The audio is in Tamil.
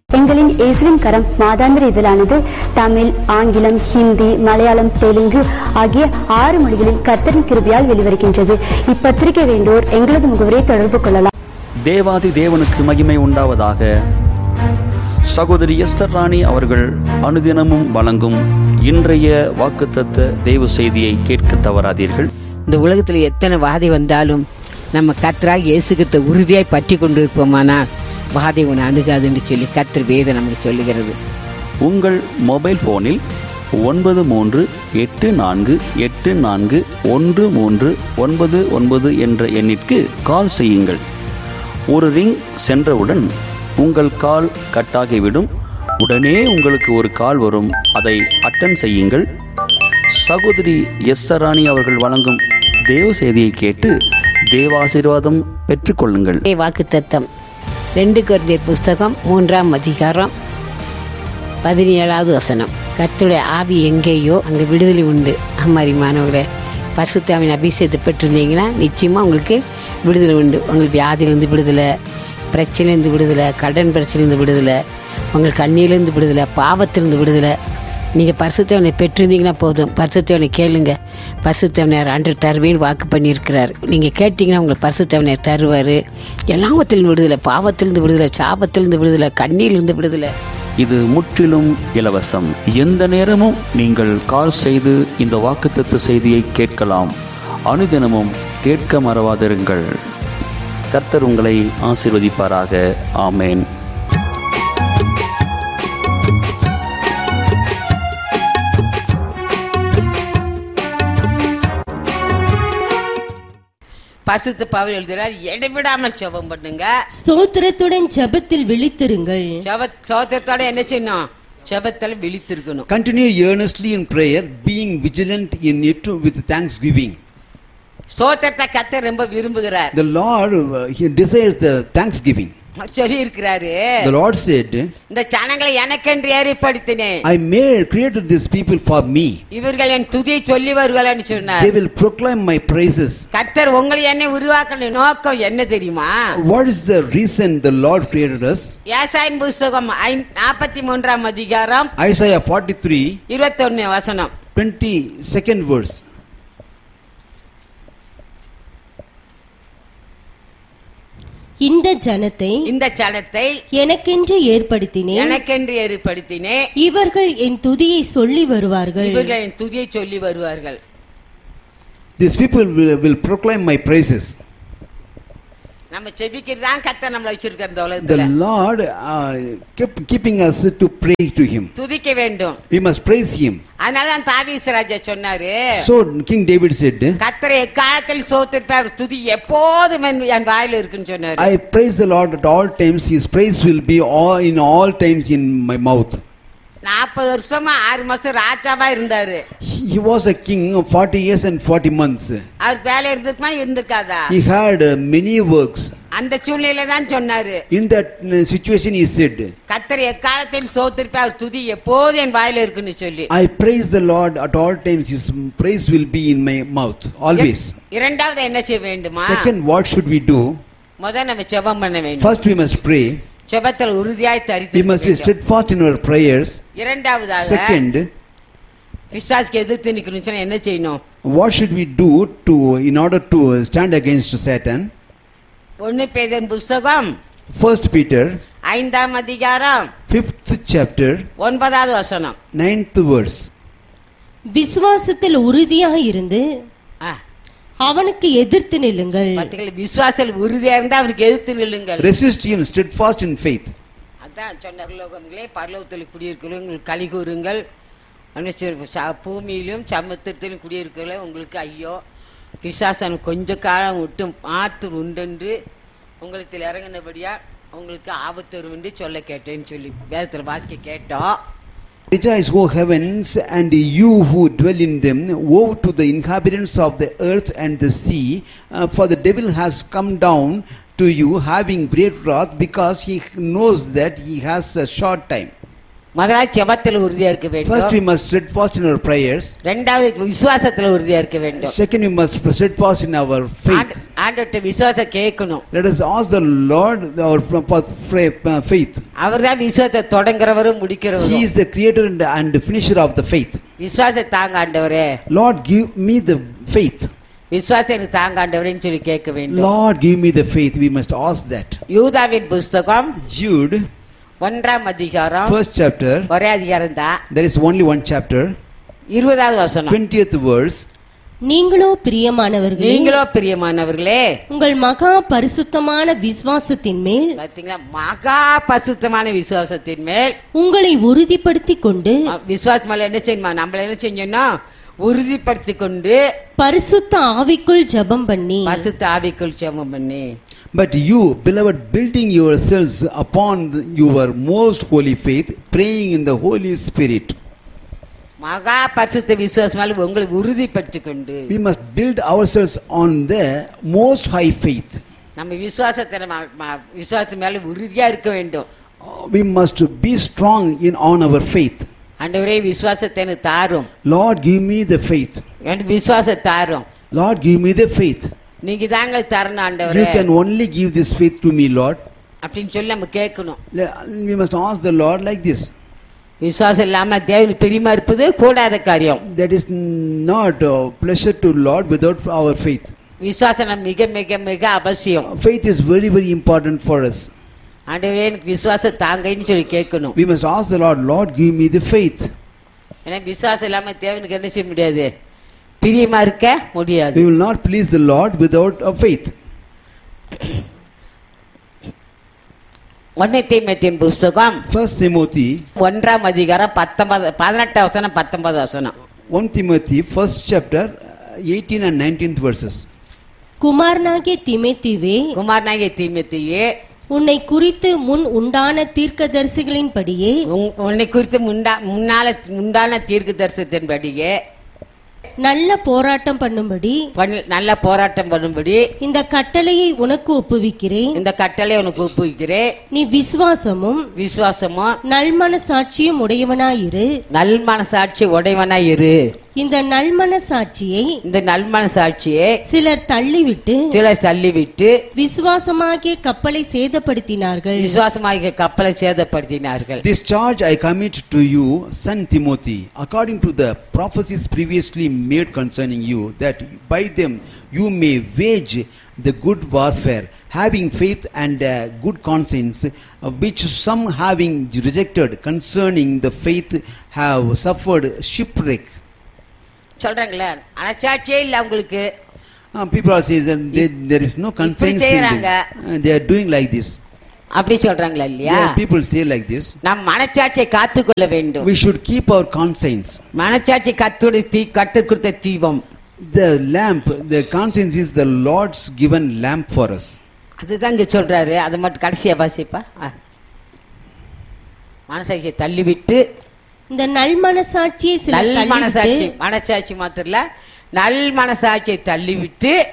எங்களின் இயேசுவின் கரம் மாதாந்திர இதழானது தமிழ் ஆங்கிலம் ஹிந்தி மலையாளம் தெலுங்கு ஆகிய ஆறு மொழிகளில் கர்த்தரின் கிருபையால் வெளிவருகின்றது இப்பத்திரிகை வேண்டோர் எங்களது முகவரை தொடர்பு கொள்ளலாம் தேவாதி தேவனுக்கு மகிமை உண்டாவதாக சகோதரி எஸ்தர் ராணி அவர்கள் அனுதினமும் வழங்கும் இன்றைய வாக்குத்தத்த தேவ செய்தியை கேட்க தவறாதீர்கள் இந்த உலகத்தில் எத்தனை வாதை வந்தாலும் நம்ம கர்த்தராக இயேசுகிட்ட உறுதியாய் பற்றி கொண்டிருப்போமானால் வாதை உன்னை அணுகாதுன்னு சொல்லி கர்த்தர் வேதம் நமக்கு சொல்லுகிறது உங்கள் மொபைல் போனில் ஒன்பது மூன்று எட்டு நான்கு எட்டு நான்கு ஒன்று மூன்று ஒன்பது ஒன்பது என்ற எண்ணிற்கு கால் செய்யுங்கள் ஒரு ரிங் சென்றவுடன் உங்கள் கால் கட்டாகிவிடும் உடனே உங்களுக்கு ஒரு கால் வரும் அதை அட்டன் செய்யுங்கள் சகோதரி எஸ் ராணி அவர்கள் வழங்கும் தேவ செய்தியை கேட்டு தேவாசீர்வாதம் பெற்றுக்கொள்ளுங்கள் வாக்கு தத்தம் ரெண்டு கொரிந்தியர் புஸ்தகம் மூன்றாம் அதிகாரம் பதினேழாவது வசனம் கர்த்தருடைய ஆவி எங்கேயோ அங்கே விடுதலை உண்டு அம்மாரிமானவர்களே பரிசுத்தாவின் அபிஷேகத்தை பெற்றிருந்தீங்கன்னா நிச்சயமாக உங்களுக்கு விடுதலை உண்டு உங்களுக்கு வியாதியிலேருந்து விடுதலை பிரச்சனையிலேருந்து விடுதலை கடன் பிரச்சனையிலேருந்து விடுதலை உங்களுக்கு கண்ணியிலேருந்து விடுதலை பாவத்திலிருந்து விடுதலை நீங்கள் பரிசுத்தவனை பெற்றிருந்தீங்கன்னா போதும் பரிசுத்தவனை கேளுங்க பரிசுத்தவனையார் ஆண்டு தருவேன்னு வாக்கு பண்ணியிருக்கிறார் நீங்கள் கேட்டிங்கன்னா உங்களுக்கு பரிசுத்தவனையார் தருவார் எல்லாவத்திலிருந்து விடுதலை பாவத்திலிருந்து விடுதலை சாபத்திலிருந்து விடுதலை கண்ணியிலிருந்து விடுதலை இது முற்றிலும் இலவசம் எந்த நேரமும் நீங்கள் கால் செய்து இந்த வாக்குத்தத்த செய்தியை கேட்கலாம் அனுதினமும் கேட்க மறவாதிருங்கள் கர்த்தர் உங்களை ஆசீர்வதிப்பாராக ஆமேன் பரிசுத்த பவுல் எழுதுகிறார் இடைவிடாமல் ஜெபம் பண்ணுங்க ஸ்தோத்திரத்துடன் ஜெபத்தில் விழித்திருங்கள் ஜெப சோத்திரத்தோட என்ன செய்யணும் ஜெபத்தில் விழித்திருக்கணும் Continue earnestly in prayer, being vigilant in it with thanksgiving. ஸ்தோத்திரத்தை கத்த ரொம்ப விரும்புகிறார் The Lord, uh, He desires the thanksgiving. சொல்லி இருக்கிறாரு The Lord said, இந்த ஜனங்களை எனக்கென்று ஏற்படுத்தினேன் I made, created these people for me. இவர்கள் என் துதியை சொல்லி வருவார்கள் சொன்னார் They will proclaim my praises. கர்த்தர் உங்களை என்ன உருவாக்கின நோக்கம் என்ன தெரியுமா What is the reason the Lord created us? ஏசாயின் புஸ்தகம் நாற்பத்தி மூன்றாம் அதிகாரம் Isaiah 43, இருபத்தொன்னு வசனம் 22nd verse. இந்த ஜனத்தை இந்த ஜனத்தை எனக்கென்று ஏற்படுத்தினேன் எனக்கென்று ஏற்படுத்தினே இவர்கள் என் துதியை சொல்லி வருவார்கள் இவர்கள் என் துதியை சொல்லி வருவார்கள் These people will, will proclaim my praises. நம்ம செபிக்கிறது தான் கர்த்தர் நம்மளை வச்சிருக்கிற இந்த The உலகத்துல Lord uh, kept keeping us to pray to Him. துதிக்க வேண்டும் We must praise Him. அதனால தான் தாவீஸ் ராஜா சொன்னாரு So King David said, கர்த்தரை எக்காலத்தில் சோத்திருப்பார் துதி எப்போதும் என் என் வாயில இருக்குன்னு சொன்னாரு I praise the Lord at all times. His praise will be all in all times in my mouth. நாற்பது வருஷமா ஆறு மாசம் ராஜாவா இருந்தாரு He he was a king of 40 years and 40 months. அவருக்கு வேலை இருந்திருக்குமா இருந்திருக்காதா He had uh, many works. அந்த சூழ்நிலை தான் சொன்னாரு In that uh, situation, he said, கர்த்தர் எக்காலத்தில் சோத்திருப்பார் துதி எப்போதும் என் வாயில இருக்குன்னு சொல்லி I praise the Lord at all times. His praise will be in my mouth always. இரண்டாவது என்ன செய்ய வேண்டுமா Second, what should we do? முதல் நம்ம ஜெபம் பண்ண வேண்டும் First, we must pray. ஜெபத்தில் உறுதியாய் We தரித்து must be steadfast in our prayers. இரண்டாவதாக Second, பிசாசுக்கு எதிர்த்து நிக்கணும்னு என்ன செய்யணும் what should we do to in order to stand against Satan? ஒன்னு பேதன் புஸ்தகம் First Peter, ஐந்தாம் அதிகாரம் fifth chapter, ஒன்பதாவது வசனம் ninth verse. விசுவாசத்தில் உறுதியாக இருந்து ஆ, அவனுக்கு எதிர்த்து நில்லுங்கள் பாத்தீங்களா விசுவாசத்தில் உறுதியா இருந்தா அவருக்கு எதிர்த்து நில்லுங்கள் Resist him steadfast in faith. அதான் சொன்னார் லோகங்களே பரலோகத்தில் குடியிருக்கிறோம் உங்களுக்கு களி கூறுங்கள் அனுசரி- ச- பூமியிலும் சமுத்திரத்திலும் குடியிருக்கிறோம் உங்களுக்கு ஐயோ பிசாசன் கொஞ்ச காலம் விட்டு மாற்று உண்டென்று உங்களுக்கு இறங்கினபடியா உங்களுக்கு ஆபத்து வரும் என்று சொல்ல கேட்டேன்னு சொல்லி வேதத்தில் வாசிக்க கேட்டோம் Rejoice, O heavens, and you who dwell in them. Woe to the inhabitants of the earth and the sea, uh, for the devil has come down to you, having great wrath, because he knows that he has a short time. முதலாவது ஜெபத்தில் உறுதியா இருக்க First, வேண்டும் we must steadfast in our prayers. ரெண்டாவது விசுவாசத்துல உறுதியா இருக்க வேண்டும் Second, we must steadfast in our faith. ஆண்டு- ஆண்டவர்ட்ட விசுவாசம் கேட்கணும் Let us ask the Lord our uh, faith. அவர் தான் விசுவாசத்தை தொடங்குறவரும் He முடிக்கிறவரும் is the creator and, and finisher of the faith. விசுவாசம் தாங்க ஆண்டவரே Lord, give me the faith. விசுவாசம் எனக்கு தாங்க ஆண்டவரேன்னு சொல்லி கேட்க வேண்டும் Lord, give me the faith. We must ask that. யூதாவின் புஸ்தகம் Jude, ஒன்றாம் அதிகாரம் first chapter, ஒரே அதிகாரம் தான் there is only one chapter, இருபதாவது வசனம் 20th verse. நீங்களோ பிரியமானவர்களே நீங்களோ பிரியமானவர்களே உங்கள் மகா பரிசுத்தமான விசுவாசத்தின் மேல் பாத்தீங்களா மகா பசுத்தமான விசுவாசத்தின் மேல் உங்களை உறுதிப்படுத்திக் கொண்டு அ, விசுவாசம் மேல என்ன செய்யணுமா நம்மள என்ன செஞ்சோம்னா உறுதிப்படுத்தி கொண்டு பரிசுத்த ஆவிக்குள் ஜெபம் பண்ணி பசுத்த ஆவிக்குள் ஜெபம் பண்ணி But you, beloved, building yourselves upon the- your most holy faith, praying in the Holy Spirit. மகா பரிசுத்த விசுவாசம் மேல உங்களை உறுதிப்படுத்தி கொண்டு We must build ourselves on the most high faith. நம்ம விசுவாசத்தை நம்ம ம- விசுவாசத்து மேல உறுதியா இருக்க வேண்டும் Uh, We must be strong in on our faith. ஆண்டவரே விசுவாசத்தை எனக்கு தாரும் Lord, give me the faith. எனக்கு விசுவாசத்தை தாரும் Lord, give me the faith. நீங்க தாங்க தரணும் You ஆண்டவரே can only give this faith to me, Lord. அப்படின்னு சொல்லி நம்ம கேட்கணும் Le- We must ask the Lord like this. விசுவாசம் இல்லாம தேவனுக்கு பிரியமா இருப்பது கூடாத காரியம் That is not uh, pleasure to Lord without our faith. விசுவாசம் நம்ம மிக மிக மிக அவசியம் Faith is very, very important for us. ஆண்டவரே எனக்கு விசுவாசம் தாங்கன்னு சொல்லி கேட்கணும் We must ask the Lord, Lord, give me the faith. ஏன்னா விசுவாசம் இல்லாம தேவனுக்கு என்ன செய்ய முடியாது பிரியமா இருக்க முடியாது We will not please the Lord without a faith. ஒன்னே தீமத்தின் புஸ்தகம் First Timothy, ஒன்றாம் அதிகாரம் பத்தொன்பது பதினெட்டு வசனம் பத்தொன்பது வசனம் 1 Timothy, first chapter, uh, 18 and 19th verses. குமாரனாகிய திமேத்திவே குமாரனாகிய தீமத்தியே உன்னை குறித்து முன் உண்டான தீர்க்கதரிசிகளின்படியே உன்- உன்னை குறித்து முண்டா முன்னால உண்டான தீர்க்க தரிசனத்தின்படியே நல்ல போராட்டம் பண்ணும்படி பண்ண- நல்ல போராட்டம் பண்ணும்படி இந்த கட்டளையை உனக்கு ஒப்புவிக்கிறேன் இந்த கட்டளை உனக்கு ஒப்புவிக்கிறேன் நீ விசுவாசமும் விசுவாசமும் நல்மன சாட்சியும் உடையவனாயிரு நல் மனசாட்சி உடையவனா இரு இந்த நல்மன சாட்சியை இந்த நல் மனசாட்சியை சிலர் தள்ளிவிட்டு சிலர் தள்ளிவிட்டு விசுவாசமாகிய கப்பலை சேதப்படுத்தினார்கள் விசுவாசமாகிய கப்பலை சேதப்படுத்தினார்கள் This charge I commit to you, son Timothy, according to the prophecies previously made concerning you, that by them you may wage the good warfare, having faith and a good conscience, uh, which some having rejected concerning the faith have suffered shipwreck. சொல்றாங்களே அனச்சாட்சியே இல்ல உங்களுக்கு Uh, people are saying that they, there is no conscience in them. செய்றாங்க. Uh, they are doing like this. அப்படி சொல்றாங்களா இல்லையா Yeah, people say like this. நம் மனச்சாட்சியை காத்துக்கொள்ள வேண்டும் We should keep our conscience. மனச்சாட்சி கத்துடைய தீ கத்து கொடுத்த தீபம் The lamp, the conscience is the Lord's given lamp for us. அதுதான் இங்க சொல்றாரு அதை மட்டும் கடைசியா வாசிப்பா ஆ. மனசாட்சியை தள்ளிவிட்டு இந்த நல்மனசாட்சியை சிலர் நல் மனசாட்சி தள்ளிவிட்டு மனசாட்சி மாத்திரம் இல்ல நல் மனசாட்சியை தள்ளிவிட்டு